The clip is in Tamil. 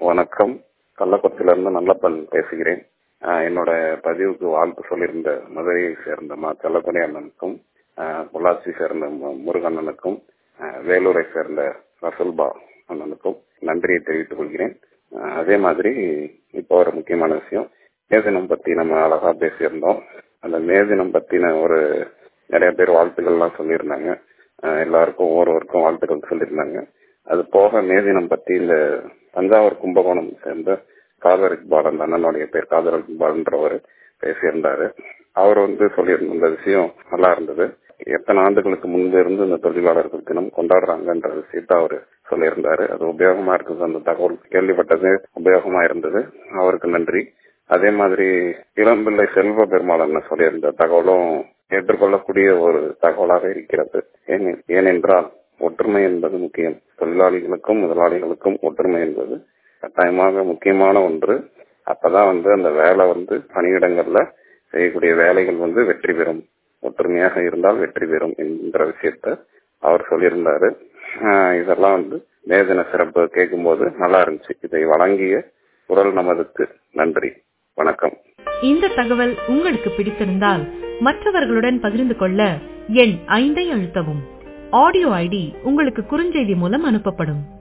வணக்கம் கள்ளக்குறிச்சியிலிருந்து நல்லப்பன் பேசுகிறேன் ஆஹ் என்னோட பதிவுக்கு வாழ்த்து சொல்லியிருந்த மதுரையை சேர்ந்த மா செல்லப்பனி அண்ணனுக்கும் ஆஹ் பொள்ளாச்சி சேர்ந்த மு- முருகண்ணனுக்கும் ஆஹ் வேலூரை சேர்ந்த ரசல்பா அண்ணனுக்கும் நன்றியை தெரிவித்துக் கொள்கிறேன் ஆஹ் அதே மாதிரி இப்போ ஒரு முக்கியமான விஷயம் மே தினம் பத்தி நம்ம அழகா பேசியிருந்தோம் அந்த மே தினம் பத்தின ஒரு நிறைய பேர் வாழ்த்துக்கள்லாம் சொல்லியிருந்தாங்க ஆஹ் எல்லாருக்கும் ஒவ்வொருவருக்கும் வாழ்த்துக்கள் சொல்லியிருந்தாங்க அது போக மே தினம் பத்தி இந்த தஞ்சாவூர் கும்பகோணம் சேர்ந்த காதர் இக்பால் அந்த அண்ணனுடைய பேர் காதர் இக்பால்ன்றவர் பேசியிருந்தாரு அவர் வந்து சொல்லியிருந்த இந்த விஷயம் நல்லா இருந்தது எத்தனை ஆண்டுகளுக்கு முன்பு இருந்து இந்த தொழிலாளர்கள் தினம் கொண்டாடுறாங்கன்ற விஷயத்த அவர் சொல்லியிருந்தாரு அது உபயோகமா இருக்குது அந்த தகவல் கேள்விப்பட்டது உபயோகமா இருந்தது அவருக்கு நன்றி அதே மாதிரி இளம்பிள்ளை செல்வ பெருமாள் என்ன சொல்லியிருந்த தகவலும் ஏற்றுக்கொள்ளக்கூடிய ஒரு தகவலாக இருக்கிறது ஏனெ- ஏனென்றால் ஒற்றுமை என்பது முக்கியம் தொழிலாளிகளுக்கும் முதலாளிகளுக்கும் ஒற்றுமை என்பது கட்டாயமாக முக்கியமான ஒன்று அப்பதான் வந்து அந்த வேலை வந்து பணியிடங்கள்ல செய்யக்கூடிய வேலைகள் வந்து வெற்றி பெறும் ஒற்றுமையாக இருந்தால் வெற்றி பெறும் என்கிற விஷயத்த அவர் சொல்லியிருந்தாரு ஆஹ் இதெல்லாம் வந்து வேதன சிறப்பு கேட்கும்போது நல்லா இருந்துச்சு இதை வழங்கிய குரல் நமதுக்கு நன்றி வணக்கம் இந்த தகவல் உங்களுக்கு பிடித்திருந்தால் மற்றவர்களுடன் பகிர்ந்து கொள்ள எண் ஐந்தை அழுத்தவும் ஆடியோ ஐடி உங்களுக்கு குறுஞ்செய்தி மூலம் அனுப்பப்படும்